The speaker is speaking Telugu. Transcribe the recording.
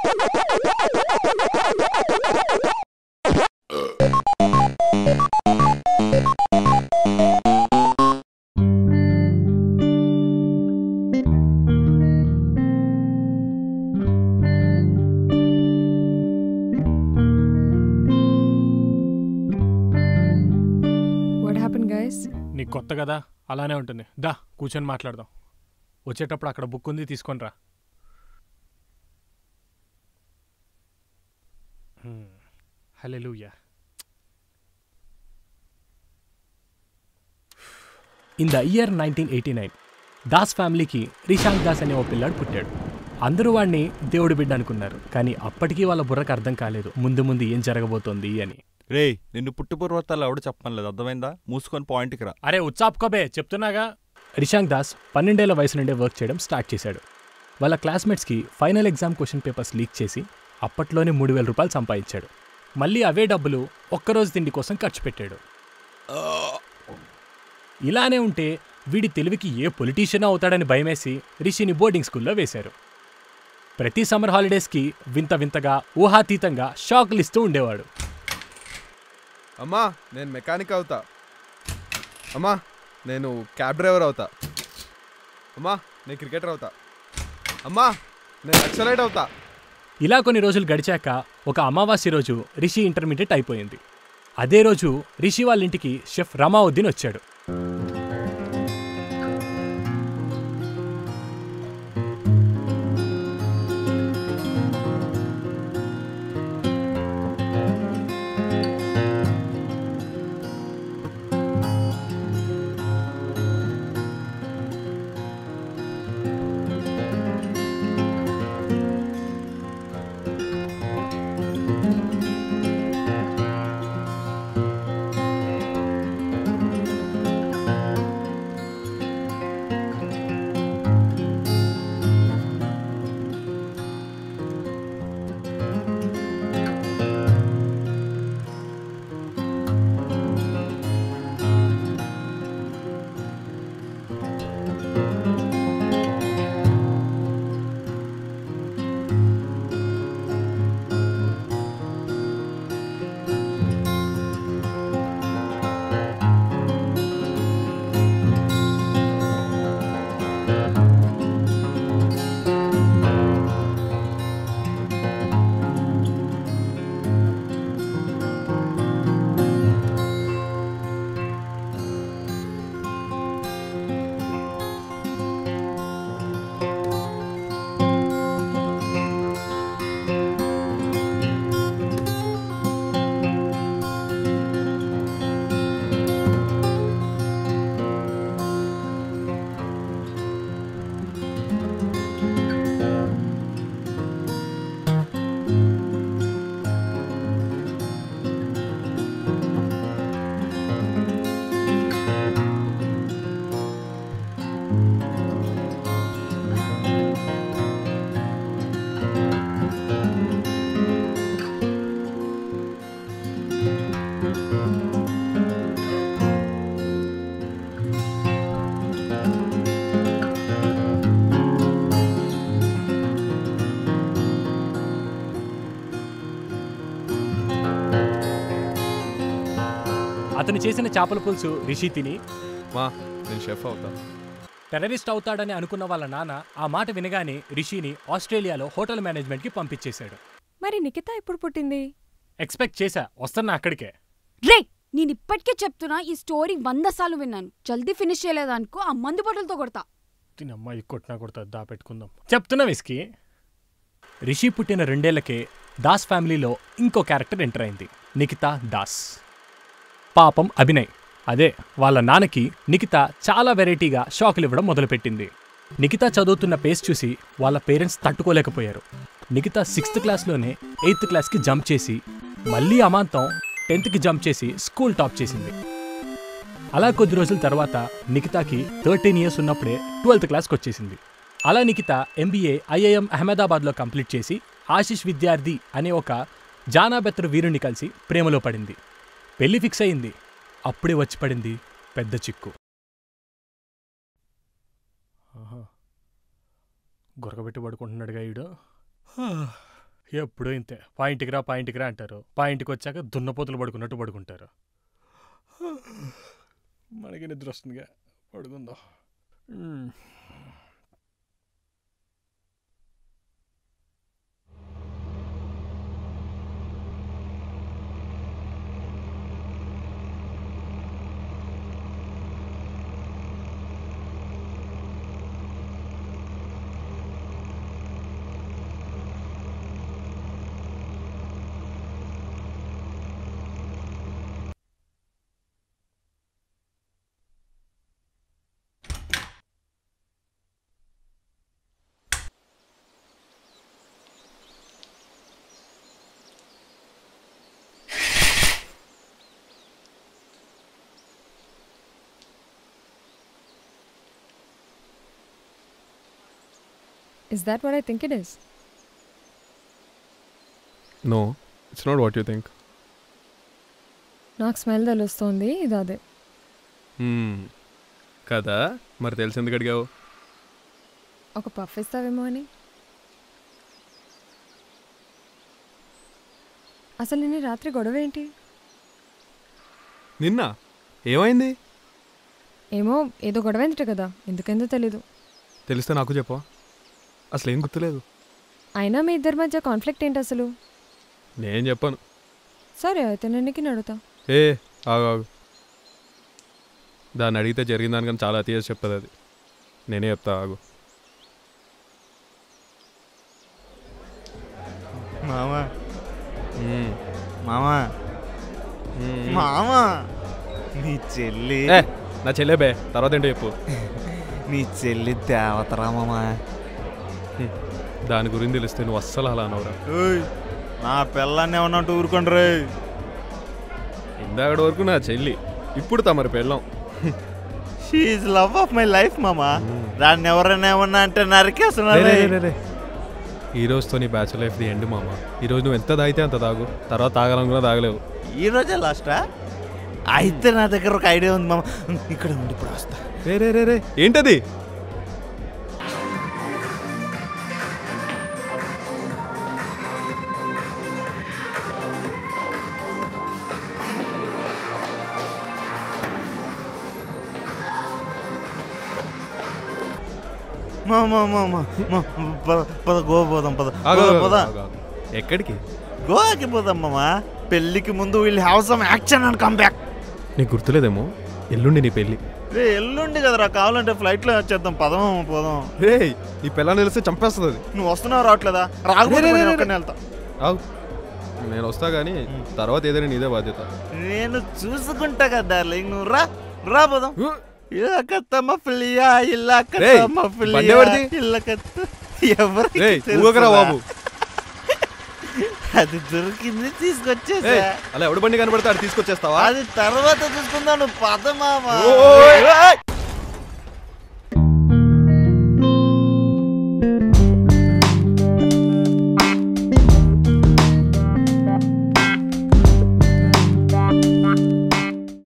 వాట్ హ్యాపన్ గైస్ నీకు కొత్త కదా అలానే ఉంటుంది దా కూర్చొని మాట్లాడదాం వచ్చేటప్పుడు అక్కడ బుక్ ఉంది తీసుకొని రా hallelujah in the year nineteen eighty nine Das ఫ్యామిలీకి రిషాంక్ దాస్ అనే ఓ పిల్లాడు పుట్టాడు అందరూ వాడిని దేవుడి బిడ్డ అనుకున్నారు కానీ అప్పటికీ వాళ్ళ బుర్రకు అర్థం కాలేదు ముందు ముందు ఏం జరగబోతోంది అని రేయ్ నిన్ను పుట్టుపూర్వతాలు ఎవడు చెప్పనలేదు అర్థమైందా మూసుకొని పాయింట్కి రా అరే ఉచ్చాపుకోబే చెప్తున్నాగా రిషాంక్ దాస్ పన్నెండేళ్ల వయసు నుండే వర్క్ చేయడం స్టార్ట్ చేశాడు వాళ్ళ క్లాస్మేట్స్కి final exam question papers leak చేసి అప్పట్లోనే మూడు వేల రూపాయలు సంపాదించాడు మళ్ళీ అవే డబ్బులు ఒక్కరోజు తిండి కోసం ఖర్చు పెట్టాడు ఇలానే ఉంటే వీడి తెలివికి ఏ పొలిటీషియన్ అవుతాడని భయమేసి రిషిని బోర్డింగ్ స్కూల్లో వేశారు ప్రతి సమ్మర్ హాలిడేస్కి వింత వింతగా ఊహాతీతంగా షాక్లు ఇస్తూ ఉండేవాడు అమ్మా నేను మెకానిక్ అవుతా అమ్మా నేను క్యాబ్ డ్రైవర్ అవుతా అమ్మా నేను క్రికెటర్ అవుతా అమ్మా నేను నక్సలైట్ అవుతా ఇలా కొన్ని రోజులు గడిచాక ఒక అమావాస్య రోజు రిషి ఇంటర్మీడియట్ అయిపోయింది అదే రోజు రిషి వాళ్ళ ఇంటికి షెఫ్ రమావుద్దీన్ వచ్చాడు అతను చేసిన చేపల పులుసు రిషి తిని మా నేను షెఫ్ అవుతా టెర్రరిస్ట్ అవుతాడని అనుకున్న వాళ్ళ నాన్న ఆ మాట వినగానే రిషిని ఆస్ట్రేలియాలో హోటల్ మేనేజ్మెంట్కి పంపించేశాడు మరి నిఖిత ఎప్పుడు పుట్టింది ఎక్స్పెక్ట్ చేశా వస్తున్నా అక్కడికే రే నేను ఇప్పటికే చెప్తున్నా ఈ స్టోరీ వంద సార్లు విన్నాను జల్దీ ఫినిష్ చేయలేదనుకో ఆ మందు బాటలతో కొడతా తిని అమ్మాయి కొట్టినా కొడతా దా పెట్టుకుందాం చెప్తున్నా విస్కి రిషి పుట్టిన రెండేళ్లకే దాస్ ఫ్యామిలీలో ఇంకో క్యారెక్టర్ ఎంటర్ అయింది నిఖిత దాస్ పాపం అభినయ్ అదే వాళ్ళ నాన్నకి నిఖిత చాలా వెరైటీగా షాకులు ఇవ్వడం మొదలుపెట్టింది నిఖిత చదువుతున్న పేస్ చూసి వాళ్ళ పేరెంట్స్ తట్టుకోలేకపోయారు నిఖిత సిక్స్త్ క్లాస్లోనే ఎయిత్ క్లాస్కి జంప్ చేసి మళ్ళీ అమాంతం టెన్త్కి జంప్ చేసి స్కూల్ టాప్ చేసింది అలా కొద్ది రోజుల తర్వాత నిఖితాకి థర్టీన్ ఇయర్స్ ఉన్నప్పుడే ట్వెల్త్ క్లాస్కి వచ్చేసింది అలా నిఖిత ఎంబీఏ ఐఐఎం అహ్మదాబాద్లో కంప్లీట్ చేసి ఆశిష్ విద్యార్థి అనే ఒక జానాబెత్తరు వీరుణ్ణి కలిసి ప్రేమలో పడింది పెళ్లి ఫిక్స్ అయింది అప్పుడే వచ్చి పడింది పెద్ద చిక్కు ఆహా. గొరగబెట్టి పడుకుంటున్నాడుగా ఈడు హా. ఎప్పుడూ ఇంతే పాయింట్కి రా పాయింట్కి రా అంటారు పాయింట్కి వచ్చాక దున్నపోతులు పడుకున్నట్టు పడుకుంటారు మనకి నిద్ర వస్తుందిగా పడుకుందాం hmm. Is that what I think it is no it's not what you think నాకు స్మెల్ తెలుస్తోంది ఇది అదే కదా మరి తెలిసి ఎందుకు అడిగావు ఒక పఫ్ ఇస్తావేమో అని అసలు నిన్న రాత్రి గొడవ ఏంటి నిన్న ఏమైంది ఏమో ఏదో గొడవ ఏంటట కదా ఎందుకెందో తెలీదు తెలిస్తే నాకు చెప్పవా అసలు ఏం గుర్తులేదు అయినా మీ ఇద్దరి మధ్య కాన్ఫ్లిక్ట్ ఏంటి అసలు నేను చెప్పాను సరే అయితే నేను నీకు అడుగుతా ఏ ఆగు ఆగు దాన్ని అడిగితే జరిగిన దానికన్నా చాలా అతి చేసి చెప్తుంది అది నేనే చెప్తా ఆగు మామా మ్మ్. మామా మ్మ్. మామా నీ చెల్లి ఏ, నా చెల్లె బే తర్వాత ఏంటో చెప్పు నీ చెల్లి దేవతరా మామా హ్మ్. దాని గురించి తెలిస్తే నువ్వు అస్సలు అలా అనవరా ఓయ్ నా పిల్లాన్ని ఏమన్నట్టు ఊరుకోండి రే ఇందాకటి వరకు నా చెల్లి ఇప్పుడు తమరి పెళ్ళం she love of my life మామా మ్మ్. దాన్ని ఎవరైనా ఏమన్నా అంటే రే, నరికేస్తున్నారు రే, రే, రే. ఈ రోజుతో నీ బ్యాచులర్ లైఫ్ ది ఎండ్ మామ ఈ రోజు నువ్వు ఎంత తాగితే అంత తాగు తర్వాత తాగాలనుకున్నా తాగలేవు ఈ రోజే లాస్టా అయితే నా దగ్గర ఒక ఐడియా ఉంది మామ ఇక్కడ ఉండి ఇప్పుడు వస్తా రే రే రే రే ఏంటది మా మా మా మా మా, పద పద గోవా పోదాం పద ఆగు, పద ఆగు, పద ఆగు, ఆగు. ఎక్కడికి గోవాకి పోదాం మామా పెళ్ళికి ముందు వీళ్ళు have some action and come back నీకు గుర్తులేదేమో ఎల్లుండి నీ పెళ్ళి రే ఎల్లుండి కదరా కావాలంటే ఫ్లైట్లో వచ్చేద్దాం పదం పోదాం రే ఈ పిల్లని తెలిస్తే చంపేస్తుంది అది నువ్వు వస్తున్నావు రావట్లేదా రాకపోతే రే, రే, నేను రే, ఒక్కనే వెళ్తా ఆగు నేను వస్తా కానీ తర్వాత ఏదైనా నీదే బాధ్యత నేను చూసుకుంటా కదా డార్లింగ్ నువ్వు రా రా పోదాం ఇలా కత్తమ్మ పిల్లియా ఇలా కత్తమ్మ బండి పిల్లియా ఎవరిది? ఇలా కత్త ఎవరికి రే తెలుసురా? ఊగకరా బాబు అది దొరికింది తీసుకొచ్చేసా ఏయ్, అలా ఎవడు బండి కనబడితే అది తీసుకొచ్చేస్తావా అది తర్వాత చూసుకుందాం నువ్వు పద మామ ఓయ్. ఓయ్.